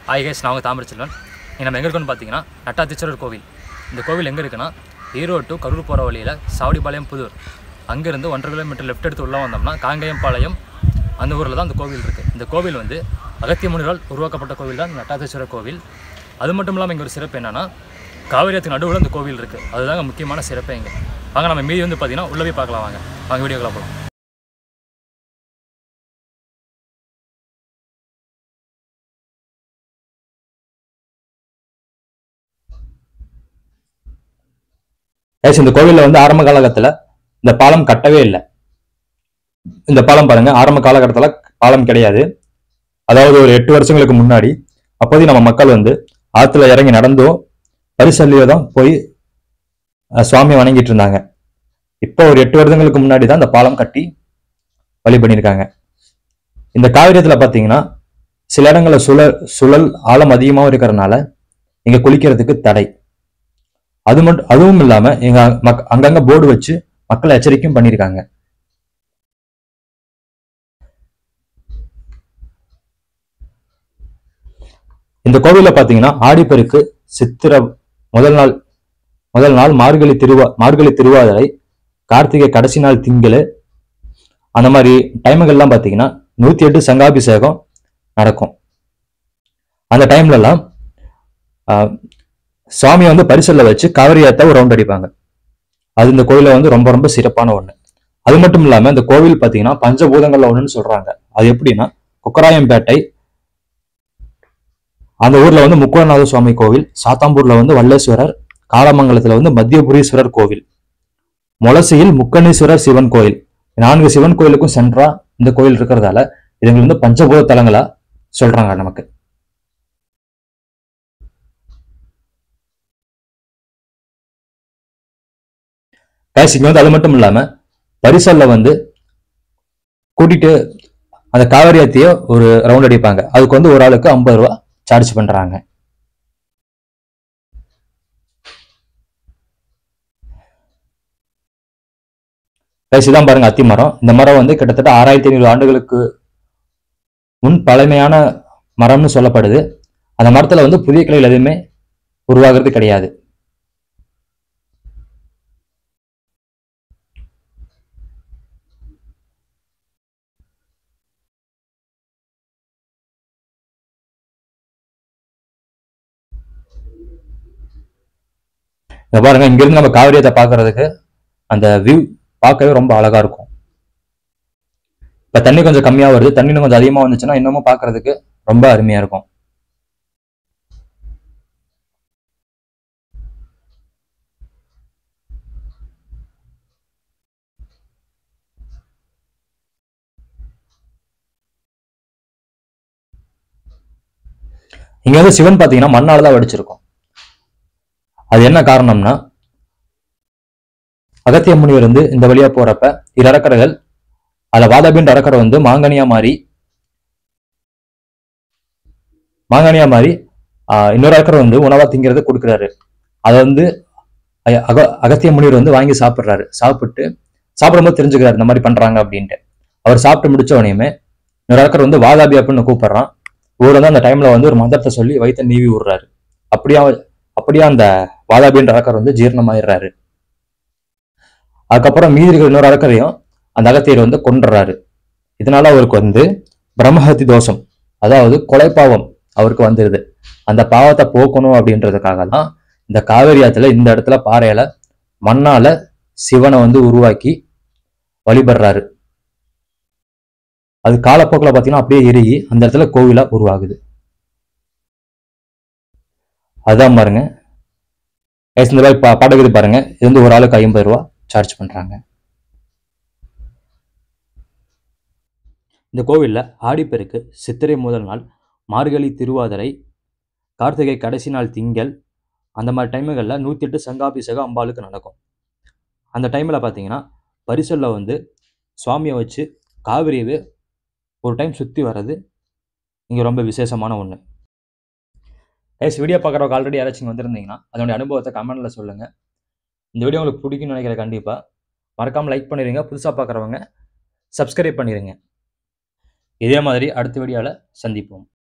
hi guys நான் உங்கள் தாமிரச்செல்வன் இங்கே நம்ம எங்கே இருக்கோம்னு பார்த்தீங்கன்னா நட்டாத்திச்சரர் கோவில் இந்த கோவில் எங்கே இருக்குன்னா ஈரோடு டு கரூர் போகிற வழியில் சாவடிபாளையம் புதூர் அங்கேருந்து ஒன்றரை கிலோமீட்டர் லெஃப்ட் எடுத்து உள்ளே வந்தோம்னா காங்கேயம்பாளையம் அந்த ஊரில் தான் அந்த கோவில் இருக்குது இந்த கோவில் வந்து அகத்திய முனிவரால் உருவாக்கப்பட்ட கோவில் தான் இந்த நட்டாத்தீஸ்வரர் கோவில் அது மட்டும் இல்லாமல் இங்கே ஒரு சிறப்பு என்னன்னா காவிரியத்துக்கு நடுவில் இந்த கோவில் இருக்குது அதுதாங்க முக்கியமான சிறப்பே இங்கே வாங்க நம்ம மீதி வந்து பார்த்தீங்கன்னா உள்ளே போய் பார்க்கலாம் வாங்க வாங்க வீடியோக்குள்ள போகலாம் ஏஸ் இந்த கோவில்ல வந்து ஆரம்ப காலகட்டத்துல இந்த பாலம் கட்டவே இல்லை இந்த பாலம் பாருங்க ஆரம்ப காலகட்டத்துல பாலம் கிடையாது அதாவது ஒரு எட்டு வருஷங்களுக்கு முன்னாடி அப்போதைக்கு நம்ம மக்கள் வந்து ஆத்துல இறங்கி நடந்தோ பரிசல்லியோ தான் போய் அஹ், சுவாமியை வணங்கிட்டு இருந்தாங்க இப்போ ஒரு எட்டு வருடங்களுக்கு முன்னாடி தான் இந்த பாலம் கட்டி வழி பண்ணியிருக்காங்க இந்த காவிரியத்துல பாத்தீங்கன்னா சில இடங்கள்ல சுழல் சுழல் ஆழம் அதிகமாகவும் இருக்கிறதுனால இங்க குளிக்கிறதுக்கு தடை அது மட்டும் அதுவும் இல்லாம எங்க மக் அங்கங்க போர்டு வச்சு மக்களை எச்சரிக்கையும் பண்ணியிருக்காங்க இந்த கோவில்ல பாத்தீங்கன்னா ஆடிப்பெருக்கு சித்திர முதல் நாள் முதல் நாள் மார்கழி திருவா மார்கழி திருவாதிரை கார்த்திகை கடைசி நாள் திங்கள் அந்த மாதிரி டைமுகள்லாம் பாத்தீங்கன்னா நூத்தி எட்டு சங்காபிஷேகம் நடக்கும் அந்த டைம்ல எல்லாம் ஆஹ், சுவாமியை வந்து பரிசல்ல வச்சு காவிரியாத்த ஒரு ரவுண்ட் அடிப்பாங்க அது இந்த கோயில வந்து ரொம்ப ரொம்ப சிறப்பான ஒண்ணு அது மட்டும் இல்லாம இந்த கோவில் பாத்தீங்கன்னா பஞ்சபூதங்கள்ல ஒண்ணுன்னு சொல்றாங்க அது எப்படின்னா குக்கராயம்பேட்டை அந்த ஊர்ல வந்து முக்குவநாத சுவாமி கோவில் சாத்தாம்பூர்ல வந்து வல்லேஸ்வரர் காலமங்கலத்துல வந்து மத்தியபுரீஸ்வரர் கோவில் முளசியில் முக்கணீஸ்வரர் சிவன் கோயில் நான்கு சிவன் கோயிலுக்கும் சென்றா இந்த கோயில் இருக்கிறதால இதுங்க வந்து பஞ்சபூத தலங்களா சொல்றாங்க நமக்கு பேசிக்கு வந்து அது மட்டும் இல்லாம பரிசல்ல வந்து கூட்டிட்டு அந்த காவிரி ஆத்திய ஒரு ரவுண்ட் அடிப்பாங்க அதுக்கு வந்து ஒரு ஆளுக்கு ஐம்பது ரூபா சார்ஜ் பண்றாங்க பேசிதான் பாருங்க அத்தி மரம் இந்த மரம் வந்து கிட்டத்தட்ட ஆறாயிரத்தி ஐநூறு ஆண்டுகளுக்கு முன் பழமையான மரம்னு சொல்லப்படுது அந்த மரத்துல வந்து புதிய கிளைகள் எதுவுமே உருவாகிறது கிடையாது இங்க பாருங்க இங்க இருந்து நம்ம காவிரியத்தை பாக்குறதுக்கு அந்த வியூ பார்க்கவே ரொம்ப அழகா இருக்கும் இப்ப தண்ணி கொஞ்சம் கம்மியா வருது தண்ணி இன்னும் கொஞ்சம் அதிகமா வந்துச்சுன்னா இன்னமும் பார்க்கிறதுக்கு ரொம்ப அருமையா இருக்கும் இங்க வந்து சிவன் பாத்தீங்கன்னா மண்ணால தான் வடிச்சிருக்கும் அது என்ன காரணம்னா அகத்திய முனிவர் வந்து இந்த வழியா போறப்ப இரு அரக்கர்கள் அதுல வாதாபின்ற அரக்கரை வந்து மாங்கனியா மாறி மாங்கனியா மாறி ஆஹ், இன்னொரு அரக்கர் வந்து உணவா திங்கிறது கொடுக்குறாரு அதை வந்து அய- அக அகத்திய முனிவர் வந்து வாங்கி சாப்பிடுறாரு சாப்பிட்டு சாப்பிடும்போது தெரிஞ்சுக்கிறாரு இந்த மாதிரி பண்றாங்க அப்படின்ட்டு அவர் சாப்பிட்டு முடிச்ச உடனேயுமே இன்னொரு அரக்கர் வந்து வாதாபி அப்படின்னு கூப்பிடுறான் இவர் வந்து அந்த டைம்ல வந்து ஒரு மந்திரத்தை சொல்லி வயித்தை நீவி விடுறாரு அப்படியா அப்படியே அந்த வாதாபின்ற அரக்கர் வந்து ஜீரணமாயிடுறாரு அதுக்கப்புறம் மீதி இருக்கிற இன்னொரு அரக்கரையும் அந்த அகத்தியர் வந்து கொன்றுறாரு இதனால அவருக்கு வந்து பிரம்மஹத்தி தோஷம் அதாவது கொலைப்பாவம் அவருக்கு வந்துருது அந்த பாவத்தை போக்கணும் அப்படின்றதுக்காக தான் இந்த காவேரி ஆத்துல இந்த இடத்துல பாறையில மண்ணால சிவனை வந்து உருவாக்கி வழிபடுறாரு அது காலப்போக்கில் பார்த்தீங்கன்னா அப்படியே எருகி அந்த இடத்துல கோவிலா உருவாகுது அதான் பாருங்க guys, இந்த மாதிரி பா- பாடகுது பாருங்க இது வந்து ஒரு ஆளுக்கு ஐம்பது ரூபா சார்ஜ் பண்றாங்க இந்த கோவில்ல ஆடிப்பெருக்கு சித்திரை முதல் நாள் மார்கழி திருவாதிரை கார்த்திகை கடைசி நாள் திங்கள் அந்த மாதிரி டைமுகளில் நூற்றி எட்டு சங்காபிஷேகம் அம்பாளுக்கு நடக்கும் அந்த டைமில் பார்த்தீங்கன்னா பரிசல்ல வந்து சுவாமியை வச்சு காவிரியவே ஒரு டைம் சுற்றி வர்றது இங்கே ரொம்ப விசேஷமான ஒன்று கைஸ் வீடியோ பார்க்குறவங்க ஆல்ரெடி யாராச்சும் வந்திருந்தீங்கன்னா அதனுடைய அனுபவத்தை கமெண்ட்ல சொல்லுங்கள் இந்த வீடியோ உங்களுக்கு பிடிக்கும்னு நினைக்கிறேன் கண்டிப்பாக மறக்காமல் லைக் பண்ணிடுங்க புதுசாக பார்க்குறவங்க சப்ஸ்கிரைப் பண்ணிடுங்க இதே மாதிரி அடுத்த வீடியோவில் சந்திப்போம்